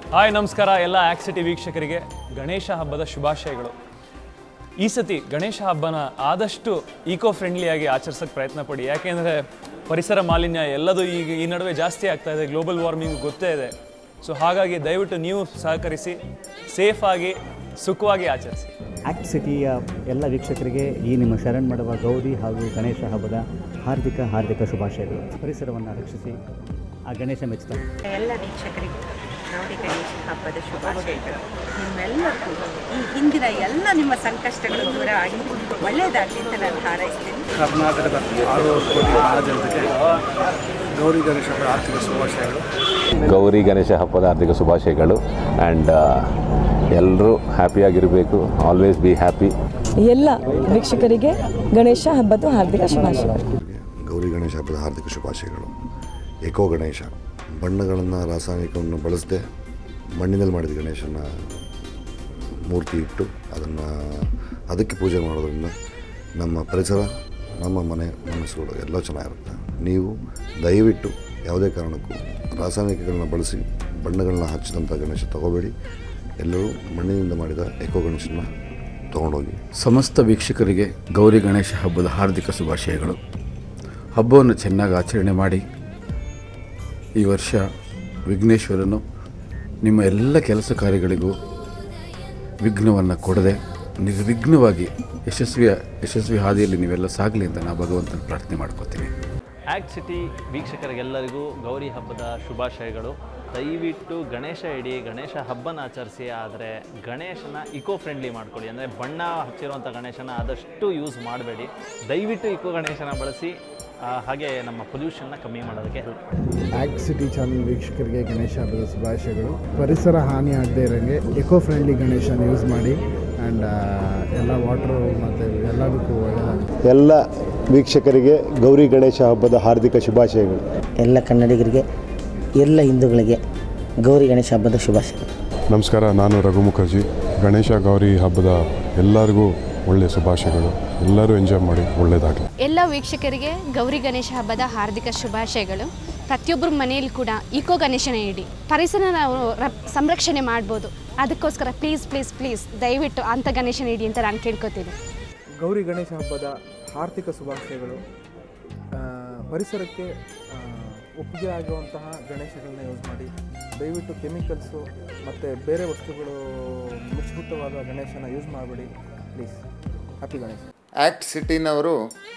hi ನಮಸ್ಕಾರ ಎಲ್ಲ ಆಕ್ಸಿಟಿ ವೀಕ್ಷಕರಿಗೆ ಗಣೇಶ ಹಬ್ಬದ ಶುಭಾಶಯಗಳು ಈ ಸತಿ ಗಣೇಶ ಹಬ್ಬನ ಆದಷ್ಟು ಈಕೋ ಫ್ರೆಂಡ್ಲಿಯಾಗಿ ಆಚರಿಸೋಕ್ಕೆ ಪ್ರಯತ್ನ ಪಡಿ ಯಾಕೆಂದರೆ ಪರಿಸರ ಮಾಲಿನ್ಯ ಎಲ್ಲದೂ ಈಗ ಈ ನಡುವೆ ಜಾಸ್ತಿ ಆಗ್ತಾ ಇದೆ ಗ್ಲೋಬಲ್ ವಾರ್ಮಿಂಗ್ ಗೊತ್ತೇ ಇದೆ ಸೊ ಹಾಗಾಗಿ ದಯವಿಟ್ಟು ನೀವು ಸಹಕರಿಸಿ ಸೇಫಾಗಿ ಸುಖವಾಗಿ ಆಚರಿಸಿ ಆಕ್ಟ್ ಸಿಟಿಯ ಎಲ್ಲ ವೀಕ್ಷಕರಿಗೆ ಈ ನಿಮ್ಮ ಶರಣ್ ಮಾಡುವ ಗೌರಿ ಹಾಗೂ ಗಣೇಶ ಹಬ್ಬದ ಹಾರ್ದಿಕ ಹಾರ್ದಿಕ ಶುಭಾಶಯಗಳು ಪರಿಸರವನ್ನು ರಕ್ಷಿಸಿ ಆ ಗಣೇಶ ಮೆಚ್ಚುತ್ತಾರೆ ಎಲ್ಲ ವೀಕ್ಷಕರಿಗೂ ಗೌರಿ ಗಣೇಶ ಹಬ್ಬದ ಶುಭಾಶಯಗಳು ನಿಮ್ಮೆಲ್ಲರಿಗೂ ಈ ಹಿಂದಿನ ಎಲ್ಲ ನಿಮ್ಮ ಸಂಕಷ್ಟಗಳು ದೂರ ಆಗಿ ಒಳ್ಳೆಯದಾಗಲಿ ಅಂತ ನಾನು ಹಾರೈಸ್ತೀನಿ ಕರ್ನಾಟಕದ ಆರು ಕೋಟಿ ಜನ ಜನತೆಗೆ ಗೌರಿ ಗಣೇಶ ಹಬ್ಬದ ಆರ್ಥಿಕ ಶುಭಾಶಯಗಳು ಗೌರಿ ಗಣೇಶ ಹಬ್ಬದ ಹಾರ್ದಿಕ ಶುಭಾಶಯಗಳು ಆ್ಯಂಡ್ ಎಲ್ಲರೂ ಹ್ಯಾಪಿಯಾಗಿರಬೇಕು ಆಲ್ವೇಸ್ ಬಿ ಹ್ಯಾಪಿ ಎಲ್ಲ ವೀಕ್ಷಕರಿಗೆ ಗಣೇಶ ಹಬ್ಬದ ಹಾರ್ದಿಕ ಶುಭಾಶಯಗಳು ಗೌರಿ ಗಣೇಶ ಹಬ್ಬದ ಹಾರ್ದಿಕ ಶುಭಾಶಯಗಳು ಎಕೋ ಗಣೇಶ ಬಣ್ಣಗಳನ್ನು ರಾಸಾಯನಿಕವನ್ನು ಬಳಸದೆ ಮಣ್ಣಿನಲ್ಲಿ ಮಾಡಿದ ಗಣೇಶನ ಮೂರ್ತಿ ಇಟ್ಟು ಅದನ್ನು ಅದಕ್ಕೆ ಪೂಜೆ ಮಾಡೋದ್ರಿಂದ ನಮ್ಮ ಪರಿಸರ ನಮ್ಮ ಮನೆ ಮನಸ್ಸುಗಳು ಎಲ್ಲ ಚೆನ್ನಾಗಿರುತ್ತೆ ನೀವು ದಯವಿಟ್ಟು ಯಾವುದೇ ಕಾರಣಕ್ಕೂ ರಾಸಾಯನಿಕಗಳನ್ನ ಬಳಸಿ ಬಣ್ಣಗಳನ್ನ ಹಚ್ಚಿದಂಥ ಗಣೇಶ ತಗೋಬೇಡಿ ಎಲ್ಲರೂ ಮಣ್ಣಿನಿಂದ ಮಾಡಿದ ಎಕೋ ಗಣೇಶನ ತೊಗೊಂಡೋಗಿ ಸಮಸ್ತ ವೀಕ್ಷಕರಿಗೆ ಗೌರಿ ಗಣೇಶ ಹಬ್ಬದ ಹಾರ್ದಿಕ ಶುಭಾಶಯಗಳು ಹಬ್ಬವನ್ನು ಚೆನ್ನಾಗಿ ಆಚರಣೆ ಮಾಡಿ ಈ ವರ್ಷ ವಿಘ್ನೇಶ್ವರನು ನಿಮ್ಮ ಎಲ್ಲ ಕೆಲಸ ಕಾರ್ಯಗಳಿಗೂ ವಿಘ್ನವನ್ನು ಕೊಡದೆ ನಿರ್ವಿಘ್ನವಾಗಿ ಯಶಸ್ವಿಯ ಯಶಸ್ವಿ ಹಾದಿಯಲ್ಲಿ ನೀವೆಲ್ಲ ಸಾಗಲಿ ಅಂತ ನಾನು ಭಗವಂತನ ಪ್ರಾರ್ಥನೆ ಮಾಡ್ಕೋತೀನಿ ಆ್ಯಕ್ಟ್ ಸಿಟಿ ವೀಕ್ಷಕರಿಗೆಲ್ಲರಿಗೂ ಗೌರಿ ಹಬ್ಬದ ಶುಭಾಶಯಗಳು ದಯವಿಟ್ಟು ಗಣೇಶ ಇಡಿ ಗಣೇಶ ಹಬ್ಬನ ಆಚರಿಸಿ ಆದರೆ ಗಣೇಶನ ಇಕೋ ಫ್ರೆಂಡ್ಲಿ ಮಾಡ್ಕೊಳ್ಳಿ ಅಂದರೆ ಬಣ್ಣ ಹಚ್ಚಿರುವಂಥ ಗಣೇಶನ ಆದಷ್ಟು ಯೂಸ್ ಮಾಡಬೇಡಿ ದಯವಿಟ್ಟು ಇಕೋ ಗಣೇಶನ ಬಳಸಿ ಆ, ಹಾಗೆ ನಮ್ಮ ಪೊಲ್ಯೂಷನ್ನ ಕಮ್ಮಿ ಮಾಡೋದಕ್ಕೆ ಹೆಲ್ಪ್ ಮಾಡಿ ಆಕ್ಟ್ ಸಿಟಿ ಚಾನಲ್ ವೀಕ್ಷಕರಿಗೆ ಗಣೇಶ ಹಬ್ಬದ ಶುಭಾಶಯಗಳು ಪರಿಸರ ಹಾನಿ ಆಗದೆ ಇರೋಂಗೆ ಎಕೋ ಫ್ರೆಂಡ್ಲಿ ಗಣೇಶನ ಯೂಸ್ ಮಾಡಿ ಆ್ಯಂಡ್ ಎಲ್ಲ ವಾಟ್ರು ಮತ್ತು ಎಲ್ಲದಕ್ಕೂ ಒಳ್ಳೆಯದಾಗುತ್ತೆ ಎಲ್ಲ ವೀಕ್ಷಕರಿಗೆ ಗೌರಿ ಗಣೇಶ ಹಬ್ಬದ ಹಾರ್ದಿಕ ಶುಭಾಶಯಗಳು ಎಲ್ಲ ಕನ್ನಡಿಗರಿಗೆ ಎಲ್ಲ ಹಿಂದೂಗಳಿಗೆ ಗೌರಿ ಗಣೇಶ ಹಬ್ಬದ ಶುಭಾಶಯಗಳು ನಮಸ್ಕಾರ ನಾನು ರಘು ಮುಖರ್ಜಿ ಗಣೇಶ ಗೌರಿ ಹಬ್ಬದ ಎಲ್ಲರಿಗೂ ಒಳ್ಳೆಯ ಶುಭಾಶಯಗಳು ಎಲ್ಲರೂ ಎಂಜಾಯ್ ಮಾಡಿ ಒಳ್ಳೆಯದಾಗಲಿ ಎಲ್ಲ ವೀಕ್ಷಕರಿಗೆ ಗೌರಿ ಗಣೇಶ ಹಬ್ಬದ ಹಾರ್ದಿಕ ಶುಭಾಶಯಗಳು ಪ್ರತಿಯೊಬ್ಬರ ಮನೆಯಲ್ಲಿ ಕೂಡ ಇಕೋ ಗಣೇಶನ ಇಡಿ ಪರಿಸರ ನಾವು ರ- ಸಂರಕ್ಷಣೆ ಮಾಡ್ಬೋದು ಅದಕ್ಕೋಸ್ಕರ ಪ್ಲೀಸ್ ಪ್ಲೀಸ್ ಪ್ಲೀಸ್ ದಯವಿಟ್ಟು ಅಂಥ ಗಣೇಶನ ಇಡಿ ಅಂತ ನಾನು ಕೇಳ್ಕೊತೀನಿ ಗೌರಿ ಗಣೇಶ ಹಬ್ಬದ ಆರ್ಥಿಕ ಶುಭಾಶಯಗಳು ಆ, ಪರಿಸರಕ್ಕೆ ಆ, ಒಪ್ಪಿಗೆ ಆಗುವಂತಹ ಗಣೇಶಗಳನ್ನ ಯೂಸ್ ಮಾಡಿ ದಯವಿಟ್ಟು ಕೆಮಿಕಲ್ಸು ಮತ್ತು ಬೇರೆ ವಸ್ತುಗಳು ಮಿಶ್ರಿತವಾದ ಗಣೇಶನ ಯೂಸ್ ಮಾಡಬೇಡಿ ಪ್ಲೀಸ್ ಹ್ಯಾಪಿ ಗಣೇಶ ಆ್ಯಕ್ಟ್ ಸಿಟಿನವರು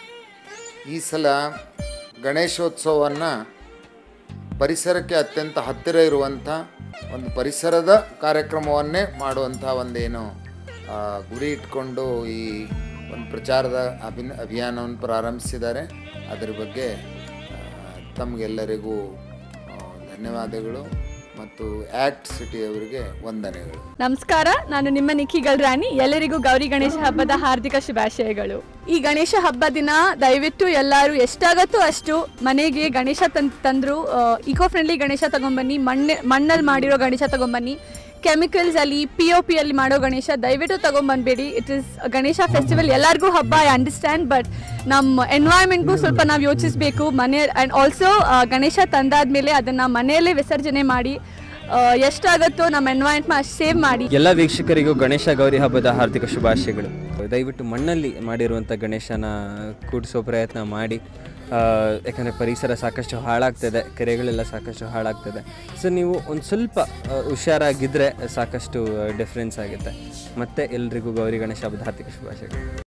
ಈ ಸಲ ಗಣೇಶೋತ್ಸವವನ್ನು ಪರಿಸರಕ್ಕೆ ಅತ್ಯಂತ ಹತ್ತಿರ ಇರುವಂಥ ಒಂದು ಪರಿಸರದ ಕಾರ್ಯಕ್ರಮವನ್ನೇ ಮಾಡುವಂಥ ಒಂದೇನು ಆ, ಗುರಿ ಇಟ್ಕೊಂಡು ಈ ಒಂದು ಪ್ರಚಾರದ ಅಭಿನ ಅಭಿಯಾನವನ್ನು ಪ್ರಾರಂಭಿಸಿದ್ದಾರೆ ಅದರ ಬಗ್ಗೆ ಆ, ತಮಗೆಲ್ಲರಿಗೂ ಆ, ಧನ್ಯವಾದಗಳು ಮತ್ತು ಆ್ಯಕ್ಟ್ ಸಿಟಿಯವರಿಗೆ ವಂದನೆಗಳು ನಮಸ್ಕಾರ ನಾನು ನಿಮ್ಮ ನಿಖಿಗಲ್ ರಾಣಿ ಎಲ್ಲರಿಗೂ ಗೌರಿ ಗಣೇಶ ಹಬ್ಬದ ಹಾರ್ದಿಕ ಶುಭಾಶಯಗಳು ಈ ಗಣೇಶ ಹಬ್ಬ ದಿನ ದಯವಿಟ್ಟು ಎಲ್ಲರೂ ಎಷ್ಟಾಗತ್ತೋ ಅಷ್ಟು ಮನೆಗೆ ಗಣೇಶ ತಂದ್ ತಂದ್ರು ಇಕೋ ಫ್ರೆಂಡ್ಲಿ ಗಣೇಶ ತಗೊಂಬನ್ನಿ ಮಣ್ಣೆ ಮಣ್ಣಲ್ಲಿ ಮಾಡಿರೋ ಗಣೇಶ ತಗೊಂಬನ್ನಿ ಕೆಮಿಕಲ್ಸ್ ಅಲ್ಲಿ ಪಿ ಒ ಪಿ ಅಲ್ಲಿ ಮಾಡೋ ಗಣೇಶ ದಯವಿಟ್ಟು ತಗೊಂಬಂದ್ಬೇಡಿ ಇಟ್ ಇಸ್ ಗಣೇಶ ಫೆಸ್ಟಿವಲ್ ಎಲ್ಲರಿಗೂ ಹಬ್ಬ ಐ ಅಂಡರ್ಸ್ಟ್ಯಾಂಡ್ ಬಟ್ ನಮ್ಮ ಎನ್ವೈರ್ಮೆಂಟ್ಗೂ ಸ್ವಲ್ಪ ನಾವು ಯೋಚಿಸಬೇಕು ಮನೆ ಆ್ಯಂಡ್ ಆಲ್ಸೋ ಗಣೇಶ ತಂದಾದ್ಮೇಲೆ ಅದನ್ನು ಮನೆಯಲ್ಲೇ ವಿಸರ್ಜನೆ ಮಾಡಿ ಆ, ಎಷ್ಟಾಗತ್ತೋ ನಮ್ಮ ಎನ್ವೈರ್ಮೆಂಟ್ನ ಸೇವ್ ಮಾಡಿ ಎಲ್ಲ ವೀಕ್ಷಕರಿಗೂ ಗಣೇಶ ಗೌರಿ ಹಬ್ಬದ ಹಾರ್ದಿಕ ಶುಭಾಶಯಗಳು ದಯವಿಟ್ಟು ಮಣ್ಣಲ್ಲಿ ಮಾಡಿರುವಂಥ ಗಣೇಶನ ಕೂಡಿಸೋ ಪ್ರಯತ್ನ ಮಾಡಿ ಆ, ಯಾಕಂದರೆ ಪರಿಸರ ಸಾಕಷ್ಟು ಹಾಳಾಗ್ತದೆ ಕೆರೆಗಳೆಲ್ಲ ಸಾಕಷ್ಟು ಹಾಳಾಗ್ತದೆ ಸೊ ನೀವು ಒಂದು ಸ್ವಲ್ಪ ಆ, ಹುಷಾರಾಗಿದ್ದರೆ ಸಾಕಷ್ಟು ಡಿಫ್ರೆನ್ಸ್ ಆಗುತ್ತೆ ಮತ್ತು ಎಲ್ರಿಗೂ ಗೌರಿ ಗಣೇಶ ಹಬ್ಬದ ಹಾರ್ದಿಕ ಶುಭಾಶಯಗಳು